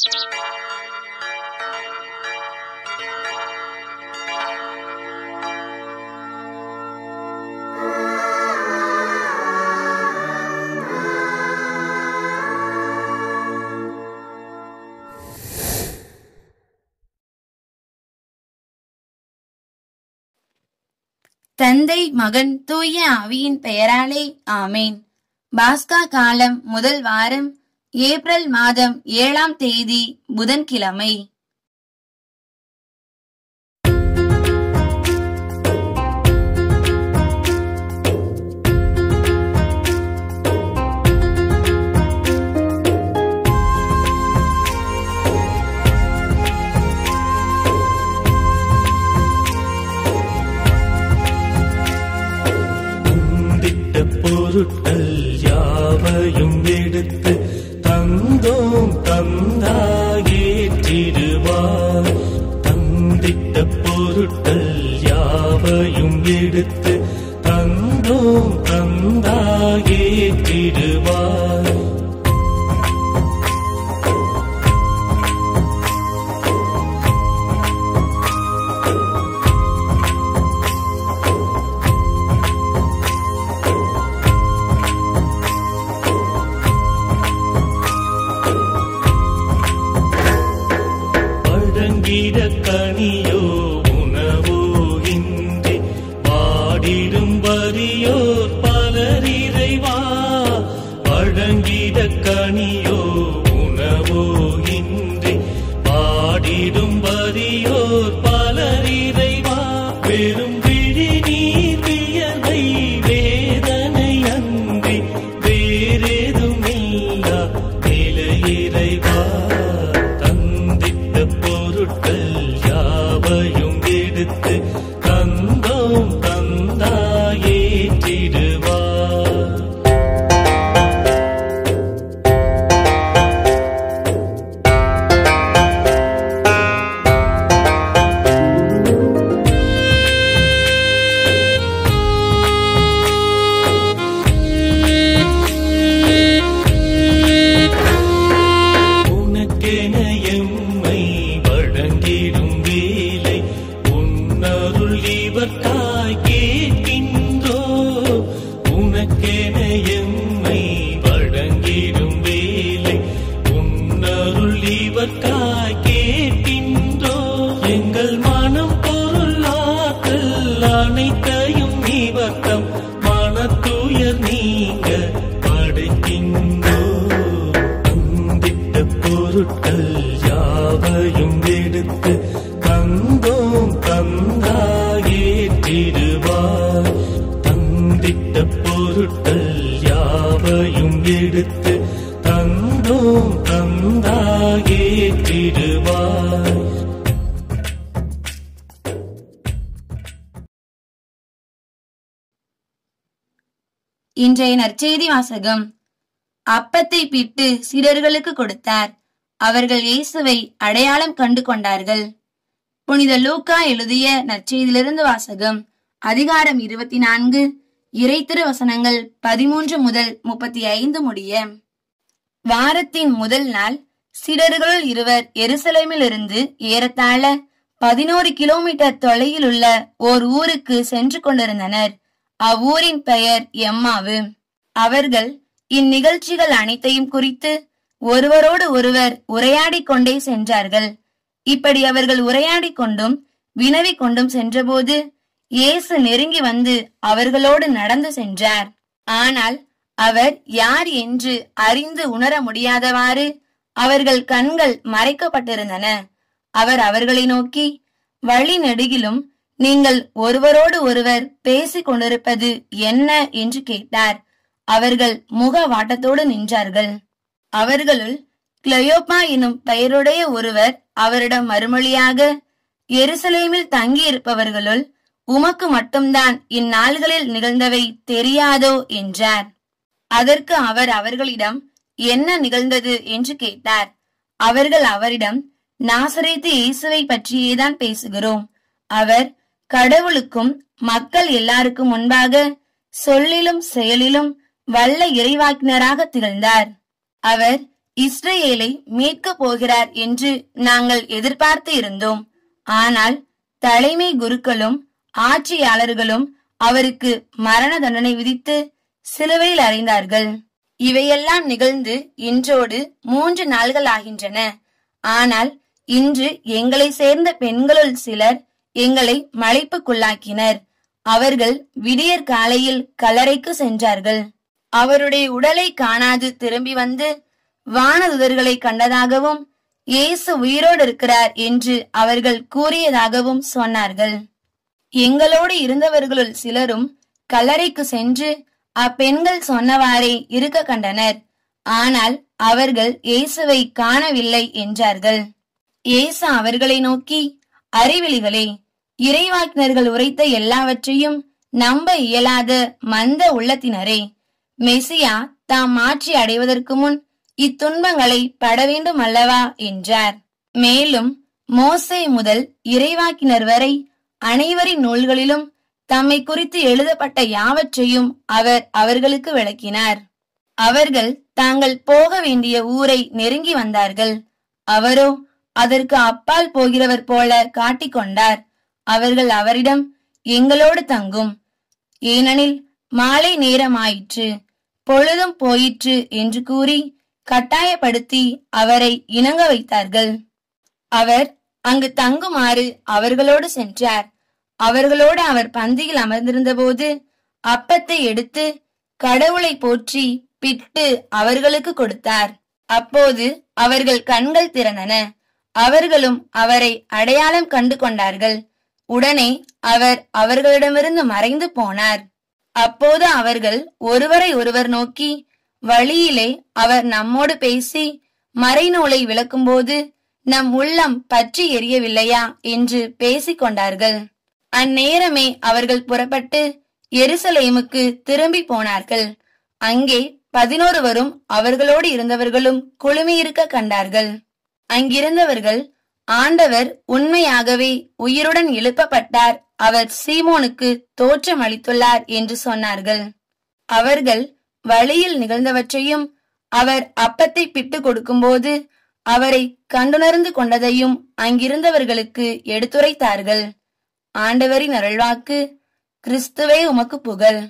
தந்தை மகன் தூய ஆவியின் பெயராலே ஆமேன் பாஸ்கா காலம் முதல் வாரம் ஏப்ரல் மாதம் ஏழாம் தேதி புதன்கிழமை தந்திட்ட பொருட்கள் யாவையும் எடுத்து தந்தோம் தந்தாகேற்றிடுவார் தந்திட்ட பொருட்கள் யாவையும் எடுத்து தந்தோம் தந்தாகேற்றிடுவார் பழங்கிட கனியோ உணவோ இன்றி பாடிடும் வரியோர் பலரிறைவா பழங்கிட கனியோ உணவோ இன்றி பாடிடும் வரியோர் பலரிறைவா பெரும் விழி நீர் வியர்வை வேதனை அன்றி வேறேதும் இல்லா நிலையிறைவா தந்திட்ட பொருட்கள் யாவையும் எடுத்து தந்தோம் தந்தாயேற்றிடுவார் உனக்கென எம்மை வழங்கிடும் வேலை உன்னருள் இவர்காய் கேட்கின்றோ உனக்கென எம்மை வழங்கிடும் வேலை உன்னருள் இவர்காய் கேட்கின்றோ எங்கள் மனம் பொருளாற்றல் அனைத்தையும் இவர்த்தம் மனத்துயர் நீங்க படைக்கின்றோ தந்திட்ட பொருட்கள் யாவையும் எடுத்து தந்தோம் தந்தாயேற்றிடுவார் தந்திட்ட பொருட்கள் யாவையும் எடுத்து தந்தோம் தந்தாயேற்றிடுவார் இன்றைய நற்செய்தி வாசகம் அப்பத்தை பிட்டு சீடர்களுக்கு கொடுத்தார் அவர்கள் இயேசுவை அடையாளம் கண்டு கொண்டார்கள் புனித லூக்கா எழுதிய நற்செய்தியிலிருந்து வாசகம் அதிகாரம் இருபத்தி நான்கு இறைத்திரு வசனங்கள் பதிமூன்று முதல் முப்பத்தி ஐந்து முடிய வாரத்தின் முதல் நாள் சீடர்களுள் இருவர் எருசலேமிலிருந்து ஏறத்தாழ பதினோரு கிலோமீட்டர் தொலைவில் உள்ள ஓர் ஊருக்கு சென்று கொண்டிருந்தனர் அவ்வூரின் பெயர் எம்மாவு அவர்கள் இந்நிகழ்ச்சிகள் அனைத்தையும் குறித்து ஒருவரோடு ஒருவர் உரையாடிக் கொண்டே சென்றார்கள் இப்படி அவர்கள் உரையாடிக் கொண்டும் வினவிக் கொண்டும் சென்றபோது இயேசு நெருங்கி வந்து அவர்களோடு நடந்து சென்றார் ஆனால் அவர் யார் என்று அறிந்து உணர முடியாதவாறு அவர்கள் கண்கள் மறைக்கப்பட்டிருந்தன அவர் அவர்களை நோக்கி வழி நெடுகிலும் நீங்கள் ஒருவரோடு ஒருவர் பேசிக் கொண்டிருப்பது என்ன என்று கேட்டார் அவர்கள் முக வாட்டத்தோடு நின்றார்கள் அவர்களுள் கிளயோப்பா எனும் பெயருடைய ஒருவர் அவரிடம் மறுமொழியாக எருசலேமில் தங்கியிருப்பவர்களுள் உமக்கு மட்டும்தான் இந்நாள்களில் நிகழ்ந்தவை தெரியாதோ என்றார் அதற்கு அவர் அவர்களிடம் என்ன நிகழ்ந்தது என்று கேட்டார் அவர்கள் அவரிடம் நாசரேத்து இயேசுவை பற்றியேதான் பேசுகிறோம் அவர் கடவுளுக்கும் மக்கள் எல்லாருக்கும் முன்பாக சொல்லிலும் செயலிலும் வல்ல இறைவாக்கினராக திகழ்ந்தார் அவர் இஸ்ரேலை மீட்கப் போகிறார் என்று நாங்கள் எதிர்பார்த்து இருந்தோம் ஆனால் தலைமை குருக்களும் ஆட்சியாளர்களும் அவருக்கு மரண தண்டனை விதித்து சிலுவையில் அறைந்தார்கள் இவையெல்லாம் நிகழ்ந்து இன்றோடு மூன்று நாள்கள் ஆகின்றன ஆனால் இன்று எங்களை சேர்ந்த பெண்களுள் சிலர் எங்களை மலைப்புக்குள்ளாக்கினர் அவர்கள் விடியற் காலையில் கல்லறைக்கு சென்றார்கள் அவருடைய உடலை காணாது திரும்பி வந்து வானதுதர்களை கண்டதாகவும் இயேசு உயிரோடு இருக்கிறார் என்று அவர்கள் கூறியதாகவும் சொன்னார்கள் எங்களோடு இருந்தவர்களுள் சிலரும் கல்லறைக்கு சென்று அப்பெண்கள் சொன்னவாறே இருக்க கண்டனர் ஆனால் அவர்கள் இயேசுவை காணவில்லை என்றார்கள் இயேசு அவர்களை நோக்கி அறிவிலிகளே இறைவாக்கினர்கள் உரைத்த எல்லாவற்றையும் நம்ப இயலாத மந்த உள்ளத்தினரே மெசியா தாம் மாற்றி அடைவதற்கு முன் இத்துன்பங்களை பட வேண்டும் அல்லவா என்றார் மேலும் மோசே முதல் இறைவாக்கினர் வரை அனைவரின் நூல்களிலும் தம்மை குறித்து எழுதப்பட்ட யாவற்றையும் அவர் அவர்களுக்கு விளக்கினார் அவர்கள் தாங்கள் போக வேண்டிய ஊரை நெருங்கி வந்தார்கள் அவரோ அதற்கு அப்பால் போகிறவர் போல காட்டிக்கொண்டார் அவர்கள் அவரிடம் எங்களோடு தங்கும் ஏனெனில் மாலை நேரமாயிற்று பொழுதும் போயிற்று என்று கூறி கட்டாயப்படுத்தி அவரை இணங்க வைத்தார்கள் அவர் அங்கு தங்குமாறு அவர்களோடு சென்றார் அவர்களோடு அவர் பந்தியில் அமர்ந்திருந்தபோது அப்பத்தை எடுத்து கடவுளை போற்றி பிட்டு அவர்களுக்கு கொடுத்தார் அப்போது அவர்கள் கண்கள் திறந்தன அவர்களும் அவரை அடையாளம் கண்டு கொண்டார்கள் உடனே அவர் அவர்களிடமிருந்து மறைந்து போனார் அப்போது அவர்கள் ஒருவரை ஒருவர் நோக்கி வழியிலே அவர் நம்மோடு பேசி மறைநூலை விளக்கும்போது நம் உள்ளம் பற்றி எரியவில்லையா என்று பேசிக் கொண்டார்கள் அந்நேரமே அவர்கள் புறப்பட்டு எருசலேமுக்கு திரும்பி போனார்கள் அங்கே பதினோருவரும் அவர்களோடு இருந்தவர்களும் குழுமியிருக்க கண்டார்கள் அங்கிருந்தவர்கள் ஆண்டவர் உண்மையாகவே உயிருடன் எழுப்பப்பட்டார் அவர் சீமோனுக்கு தோற்றம் அளித்துள்ளார் என்று சொன்னார்கள் அவர்கள் வழியில் நிகழ்ந்தவற்றையும் அவர் அப்பத்தை பிட்டு கொடுக்கும்போது அவரை கண்டுணர்ந்து கொண்டதையும் அங்கிருந்தவர்களுக்கு எடுத்துரைத்தார்கள் ஆண்டவரின் அருள்வாக்கு கிறிஸ்துவே உமக்கு புகழ்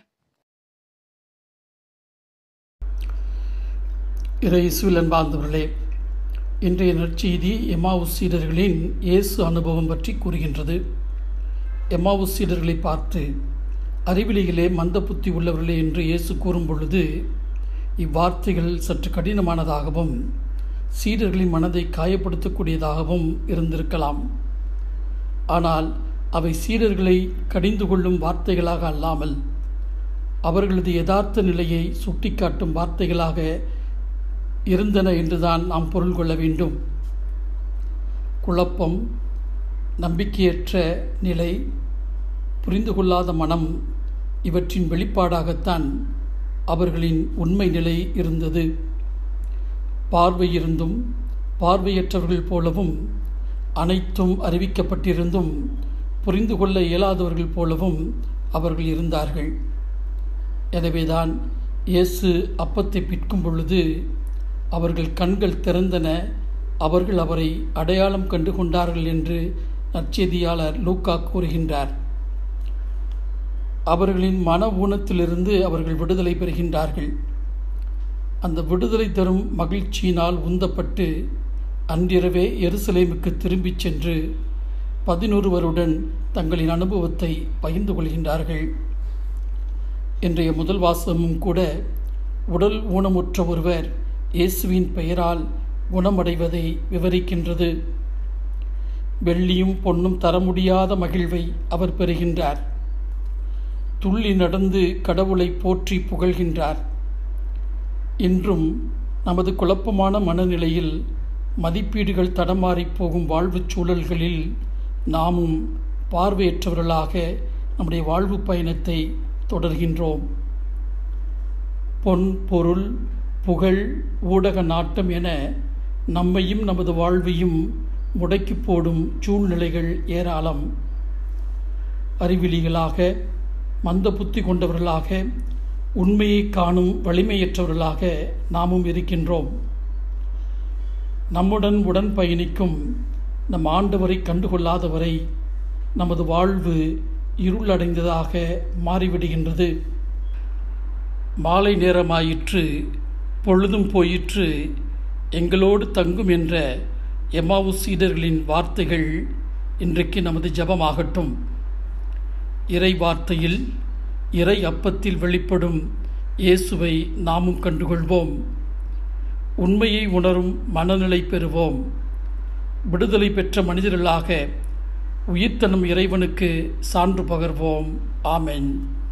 இறைசுவில் அன்பார்ந்தவர்களே இன்றைய நற்செய்தி எமாவுஸ் சீடர்களின் இயேசு அனுபவம் பற்றி கூறுகின்றது எமாவுஸ் சீடர்களை பார்த்து அறிவிலிகளே மந்த புத்தி உள்ளவர்களே என்று இயேசு கூறும் பொழுது இவ்வார்த்தைகள் சற்று கடினமானதாகவும் சீடர்களின் மனதை காயப்படுத்தக்கூடியதாகவும் இருந்திருக்கலாம் ஆனால் அவை சீடர்களை கடிந்து கொள்ளும் வார்த்தைகளாக அல்லாமல் அவர்களது யதார்த்த நிலையை சுட்டிக்காட்டும் வார்த்தைகளாக இருந்தன என்றுதான் நாம் பொருள் கொள்ள வேண்டும் குழப்பம் நம்பிக்கையற்ற நிலை புரிந்து கொள்ளாத மனம் இவற்றின் வெளிப்பாடாகத்தான் அவர்களின் உண்மை நிலை இருந்தது பார்வை இருந்தும் பார்வையற்றவர்கள் போலவும் அனைத்தும் அறிவிக்கப்பட்டிருந்தும் புரிந்து கொள்ள இயலாதவர்கள் போலவும் அவர்கள் இருந்தார்கள் எனவேதான் இயேசு அப்பத்தை பிற்கும் பொழுது அவர்கள் கண்கள் திறந்தன அவர்கள் அவரை அடையாளம் கண்டு கொண்டார்கள் என்று நற்செய்தியாளர் லூக்கா கூறுகின்றார் அவர்களின் மன ஊனத்திலிருந்து அவர்கள் விடுதலை பெறுகின்றார்கள் அந்த விடுதலை தரும் மகிழ்ச்சியினால் உந்தப்பட்டு அன்றிரவே எருசலேமுக்கு திரும்பிச் சென்று பதினொருவருடன் தங்களின் அனுபவத்தை பகிர்ந்து கொள்கின்றார்கள் இன்றைய முதல் வாசகமும் கூட உடல் ஊனமுற்ற ஒருவர் இயேசுவின் பெயரால் குணமடைவதை விவரிக்கின்றது வெள்ளியும் பொன்னும் தர முடியாத மகிழ்வை அவர் பெறுகின்றார் துள்ளி நடந்து கடவுளை போற்றி புகழ்கின்றார் இன்றும் நமது குழப்பமான மனநிலையில் மதிப்பீடுகள் தடமாறிப் போகும் வாழ்வுச் சூழல்களில் நாமும் பார்வையற்றவர்களாக நம்முடைய வாழ்வு பயணத்தை தொடர்கின்றோம் பொன் பொருள் புகழ் ஊடக நாட்டம் என நம்மையும் நமது வாழ்வையும் முடக்கி போடும் சூழ்நிலைகள் ஏராளம் அறிவிலிகளாக மந்த புத்தி கொண்டவர்களாக உண்மையை காணும் வலிமையற்றவர்களாக நாமும் இருக்கின்றோம் நம்முடன் உடன் பயணிக்கும் நம் ஆண்டவரை கண்டுகொள்ளாதவரை நமது வாழ்வு இருளடைந்ததாக மாறிவிடுகின்றது மாலை நேரமாயிற்று பொழுதும் போயிற்று எங்களோடு தங்கும் என்ற எமாவு சீடர்களின் வார்த்தைகள் இன்றைக்கு நமது ஜபமாகட்டும் இறை வார்த்தையில் இறை அப்பத்தில் வெளிப்படும் இயேசுவை நாமும் கண்டுகொள்வோம் உண்மையை உணரும் மனநிலை பெறுவோம் விடுதலை பெற்ற மனிதர்களாக உயிர்த்தனும் இறைவனுக்கு சான்று பகர்வோம் ஆமென்